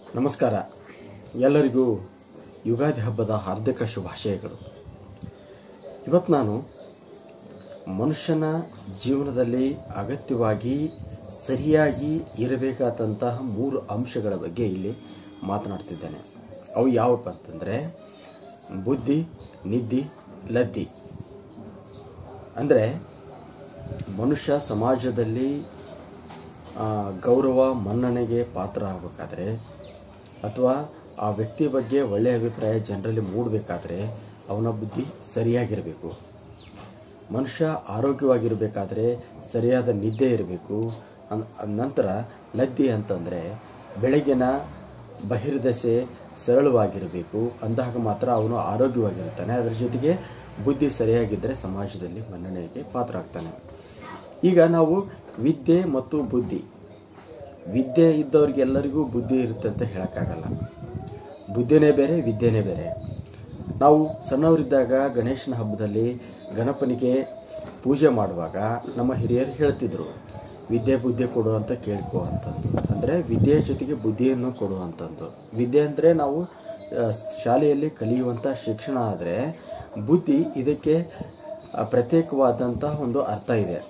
ನಮಸ್ಕಾರ ಎಲ್ಲರಿಗೂ ಯುಗಾದಿ ಹಬ್ಬದ ಹಾರ್ದಿಕ ಶುಭಾಶಯಗಳು ಇವತ್ತು ನಾನು ಮನುಷ್ಯನ ಜೀವನದಲ್ಲಿ ಅಗತ್ಯವಾಗಿ ಸರಿಯಾಗಿ ಇರಬೇಕಾದಂತಹ ಮೂರು ಅಂಶಗಳ ಬಗ್ಗೆ ಇಲ್ಲಿ ಮಾತನಾಡ್ತಿದ್ದೇನೆ ಅವು ಯಾವಪ್ಪ ಅಂತಂದರೆ ಬುದ್ಧಿ ನಿದ್ದಿ ಲದ್ದಿ ಅಂದರೆ ಮನುಷ್ಯ ಸಮಾಜದಲ್ಲಿ ಆ, ಗೌರವ ಮನ್ನಣೆಗೆ ಪಾತ್ರ ಆಗಬೇಕಾದ್ರೆ ಅಥವಾ ಆ ವ್ಯಕ್ತಿ ಬಗ್ಗೆ ಒಳ್ಳೆಯ ಅಭಿಪ್ರಾಯ ಜನರಲ್ಲಿ ಮೂಡಬೇಕಾದ್ರೆ ಅವನ ಬುದ್ಧಿ ಸರಿಯಾಗಿರಬೇಕು ಮನುಷ್ಯ ಆರೋಗ್ಯವಾಗಿರಬೇಕಾದ್ರೆ ಸರಿಯಾದ ನಿದ್ದೆ ಇರಬೇಕು ಅನ್ ಅದ್ ನಂತರ ಲದ್ದಿ ಅಂತಂದರೆ ಬೆಳಗಿನ ಬಹಿರ್ದಶೆ ಸರಳವಾಗಿರಬೇಕು ಅಂದಾಗ ಮಾತ್ರ ಅವನು ಆರೋಗ್ಯವಾಗಿರ್ತಾನೆ ಅದರ ಜೊತೆಗೆ ಬುದ್ಧಿ ಸರಿಯಾಗಿದ್ದರೆ ಸಮಾಜದಲ್ಲಿ ಮನ್ನಣೆಗೆ ಪಾತ್ರ ಆಗ್ತಾನೆ ಈಗ ನಾವು ವಿದ್ಯೆ ಮತ್ತು ಬುದ್ಧಿ ವಿದ್ಯೆ ಇದ್ದವ್ರಿಗೆಲ್ಲರಿಗೂ ಬುದ್ಧಿ ಇರುತ್ತೆ ಅಂತ ಹೇಳೋಕ್ಕಾಗಲ್ಲ ಬುದ್ಧಿನೇ ಬೇರೆ ವಿದ್ಯೆನೇ ಬೇರೆ ನಾವು ಸಣ್ಣವರಿದ್ದಾಗ ಗಣೇಶನ ಹಬ್ಬದಲ್ಲಿ ಗಣಪನಿಗೆ ಪೂಜೆ ಮಾಡುವಾಗ ನಮ್ಮ ಹಿರಿಯರು ಹೇಳ್ತಿದ್ರು ವಿದ್ಯೆ ಬುದ್ಧಿ ಕೊಡು ಅಂತ ಕೇಳ್ಕೊ ಅಂತಂದು ಅಂದರೆ ವಿದ್ಯೆಯ ಜೊತೆಗೆ ಬುದ್ಧಿಯನ್ನು ಕೊಡು ಅಂತಂದು ವಿದ್ಯೆ ಅಂದರೆ ನಾವು ಆ, ಶಾಲೆಯಲ್ಲಿ ಕಲಿಯುವಂಥ ಶಿಕ್ಷಣ ಆದರೆ ಬುದ್ಧಿ ಇದಕ್ಕೆ ಆ, ಪ್ರತ್ಯೇಕವಾದಂಥ ಒಂದು ಅರ್ಥ ಇದೆ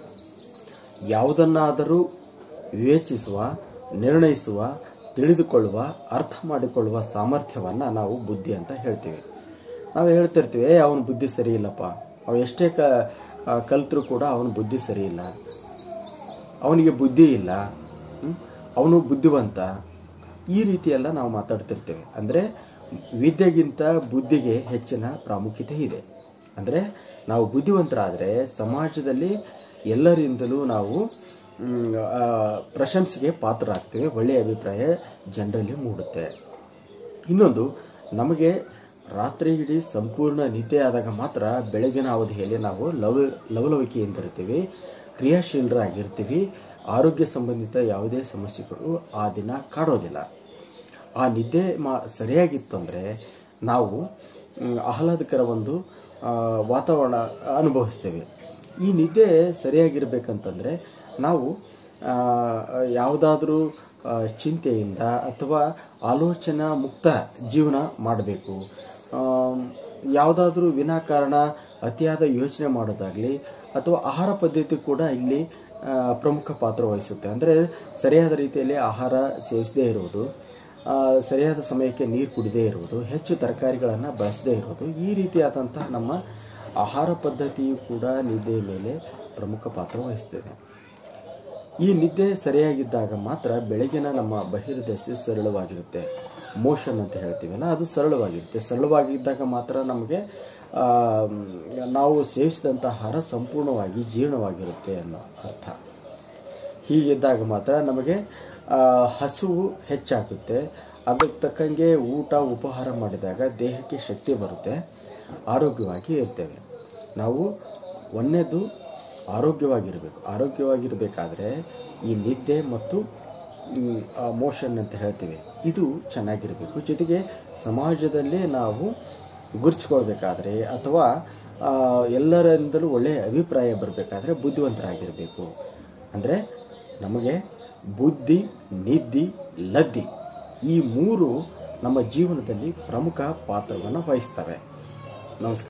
ಯಾವುದನ್ನಾದರೂ ವಿವೇಚಿಸುವ ನಿರ್ಣಯಿಸುವ ತಿಳಿದುಕೊಳ್ಳುವ ಅರ್ಥ ಮಾಡಿಕೊಳ್ಳುವ ಸಾಮರ್ಥ್ಯವನ್ನು ನಾವು ಬುದ್ಧಿ ಅಂತ ಹೇಳ್ತೀವಿ ನಾವು ಹೇಳ್ತಿರ್ತೀವಿ ಏ ಅವನ ಬುದ್ಧಿ ಸರಿ ಇಲ್ಲಪ್ಪ ಅವ ಎಷ್ಟೇ ಕ ಕಲ್ತರೂ ಕೂಡ ಅವನ ಬುದ್ಧಿ ಸರಿ ಇಲ್ಲ ಅವನಿಗೆ ಬುದ್ಧಿ ಇಲ್ಲ ಹ್ಮ್? ಅವನು ಬುದ್ಧಿವಂತ ಈ ರೀತಿಯೆಲ್ಲ ನಾವು ಮಾತಾಡ್ತಿರ್ತೇವೆ ಅಂದರೆ ವಿದ್ಯೆಗಿಂತ ಬುದ್ಧಿಗೆ ಹೆಚ್ಚಿನ ಪ್ರಾಮುಖ್ಯತೆ ಇದೆ ಅಂದರೆ ನಾವು ಬುದ್ಧಿವಂತರಾದರೆ ಸಮಾಜದಲ್ಲಿ ಎಲ್ಲರಿಂದಲೂ ನಾವು ಮ್, ಆ, ಪ್ರಶಂಸೆಗೆ ಪಾತ್ರರಾಗ್ತೇವೆ ಒಳ್ಳೆಯ ಅಭಿಪ್ರಾಯ ಜನರಲ್ಲಿ ಮೂಡುತ್ತೆ ಇನ್ನೊಂದು ನಮಗೆ ರಾತ್ರಿ ಇಡೀ ಸಂಪೂರ್ಣ ನಿದ್ದೆ ಆದಾಗ ಮಾತ್ರ ಬೆಳಗಿನ ಅವಧಿಯಲ್ಲಿ ನಾವು ಲವ ಲವಲವಿಕೆಯಿಂದ ಇರ್ತೀವಿ ಕ್ರಿಯಾಶೀಲರಾಗಿರ್ತೀವಿ ಆರೋಗ್ಯ ಸಂಬಂಧಿತ ಯಾವುದೇ ಸಮಸ್ಯೆಗಳು ಆ ದಿನ ಕಾಡೋದಿಲ್ಲ ಆ ನಿದ್ದೆ ಮಾ ಸರಿಯಾಗಿತ್ತು ಅಂದರೆ ನಾವು ಮ್, ಆಹ್ಲಾದಕರ ಒಂದು ಆ, ವಾತಾವರಣ ಅನುಭವಿಸ್ತೇವೆ ಈ ನಿದ್ದೆ ಸರಿಯಾಗಿರ್ಬೇಕಂತಂದರೆ ನಾವು ಯಾವುದಾದ್ರೂ ಚಿಂತೆಯಿಂದ ಅಥವಾ ಆಲೋಚನಾ ಮುಕ್ತ ಜೀವನ ಮಾಡಬೇಕು ಯಾವುದಾದ್ರೂ ವಿನಾಕಾರಣ ಅತಿಯಾದ ಯೋಚನೆ ಮಾಡೋದಾಗಲಿ ಅಥವಾ ಆಹಾರ ಪದ್ಧತಿ ಕೂಡ ಇಲ್ಲಿ ಆ, ಪ್ರಮುಖ ಪಾತ್ರ ವಹಿಸುತ್ತೆ ಅಂದರೆ ಸರಿಯಾದ ರೀತಿಯಲ್ಲಿ ಆಹಾರ ಸೇವಿಸದೇ ಇರುವುದು ಆ, ಸರಿಯಾದ ಸಮಯಕ್ಕೆ ನೀರು ಕುಡಿದೇ ಇರುವುದು ಹೆಚ್ಚು ತರಕಾರಿಗಳನ್ನು ಬಳಸದೇ ಇರುವುದು ಈ ರೀತಿಯಾದಂತಹ ನಮ್ಮ ಆಹಾರ ಪದ್ಧತಿಯು ಕೂಡ ನಿದ್ದೆಯ ಮೇಲೆ ಪ್ರಮುಖ ಪಾತ್ರ ವಹಿಸ್ತದೆ ಈ ನಿದ್ದೆ ಸರಿಯಾಗಿದ್ದಾಗ ಮಾತ್ರ ಬೆಳಗಿನ ನಮ್ಮ ಬಹಿರ್ದಶೆ ಸರಳವಾಗಿರುತ್ತೆ ಮೋಷನ್ ಅಂತ ಹೇಳ್ತೀವಲ್ಲ ಅದು ಸರಳವಾಗಿರುತ್ತೆ ಸರಳವಾಗಿದ್ದಾಗ ಮಾತ್ರ ನಮಗೆ ಆ, ನಾವು ಸೇವಿಸಿದಂಥ ಆಹಾರ ಸಂಪೂರ್ಣವಾಗಿ ಜೀರ್ಣವಾಗಿರುತ್ತೆ ಅನ್ನೋ ಅರ್ಥ ಹೀಗಿದ್ದಾಗ ಮಾತ್ರ ನಮಗೆ ಆ, ಹಸಿವು ಹೆಚ್ಚಾಗುತ್ತೆ ಅದಕ್ಕೆ ತಕ್ಕಂಗೆ ಊಟ ಉಪಹಾರ ಮಾಡಿದಾಗ ದೇಹಕ್ಕೆ ಶಕ್ತಿ ಬರುತ್ತೆ ಆರೋಗ್ಯವಾಗಿ ಇರ್ತೇವೆ ನಾವು ಒಂದನೇದು ಆರೋಗ್ಯವಾಗಿರಬೇಕು ಆರೋಗ್ಯವಾಗಿರಬೇಕಾದ್ರೆ ಈ ನಿದ್ದೆ ಮತ್ತು ಮೋಷನ್ ಅಂತ ಹೇಳ್ತೀವಿ ಇದು ಚೆನ್ನಾಗಿರಬೇಕು ಜೊತೆಗೆ ಸಮಾಜದಲ್ಲಿ ನಾವು ಗುರುತಿಸ್ಕೊಳ್ಬೇಕಾದ್ರೆ ಅಥವಾ ಆ, ಎಲ್ಲರಿಂದಲೂ ಒಳ್ಳೆಯ ಅಭಿಪ್ರಾಯ ಬರಬೇಕಾದ್ರೆ ಬುದ್ಧಿವಂತರಾಗಿರಬೇಕು ಅಂದರೆ ನಮಗೆ ಬುದ್ಧಿ ನಿದ್ದಿ ಲದ್ದಿ ಈ ಮೂರು ನಮ್ಮ ಜೀವನದಲ್ಲಿ ಪ್ರಮುಖ ಪಾತ್ರವನ್ನು ವಹಿಸ್ತವೆ ನಮಸ್ಕಾರ